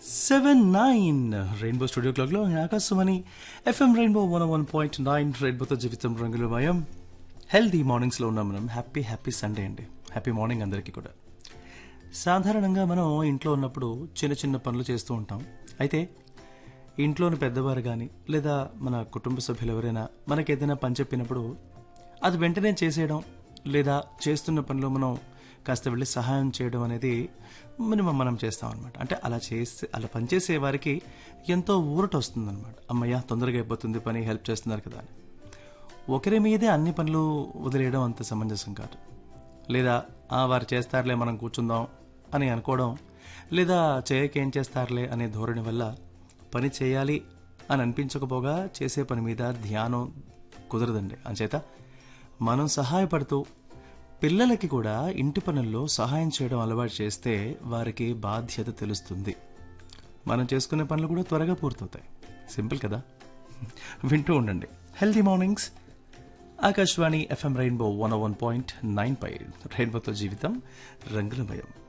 seven nine rainbow studio క్లాక్లో Akashvani FM rainbow one one point nine రెయిన్బోతో జీవితం రంగుల భయం హెల్దీ మార్నింగ్స్లో ఉన్నాం మనం హ్యాపీ హ్యాపీ సండే అండి హ్యాపీ మార్నింగ్ అందరికీ కూడా సాధారణంగా మనం ఇంట్లో ఉన్నప్పుడు చిన్న చిన్న పనులు చేస్తూ ఉంటాం అయితే ఇంట్లోని పెద్దవారు కానీ లేదా మన కుటుంబ సభ్యులు ఎవరైనా మనకి ఏదైనా పని చెప్పినప్పుడు అది వెంటనే చేసేయడం లేదా చేస్తున్న పనిలో మనం కాస్త వెళ్ళి సహాయం చేయడం అనేది మినిమం మనం చేస్తాం అనమాట అంటే అలా చేస్తే అలా పనిచేసే వారికి ఎంతో ఊరట వస్తుంది అనమాట అమ్మయ్య తొందరగా అయిపోతుంది పని హెల్ప్ చేస్తున్నారు కదా అని ఒకరి మీదే అన్ని పనులు వదిలేయడం అంత సమంజసం కాదు లేదా "ఆ, వారు చేస్తారులే మనం కూర్చుందాం అని అనుకోవడం లేదా చేయక ఏం చేస్తారులే అనే ధోరణి వల్ల పని చేయాలి అని అనిపించకపోగా చేసే పని మీద ధ్యానం కుదరదండి అంచేత మనం సహాయపడుతూ పిల్లలకి కూడా ఇంటి పనుల్లో సహాయం చేయడం అలవాటు చేస్తే వారికి బాధ్యత తెలుస్తుంది మనం చేసుకునే పనులు కూడా త్వరగా పూర్తవుతాయి సింపుల్ కదా వింటూ ఉండండి healthy mornings Akashvani FM rainbow one one point nine పై రెయిన్బోతో జీవితం రంగులమయం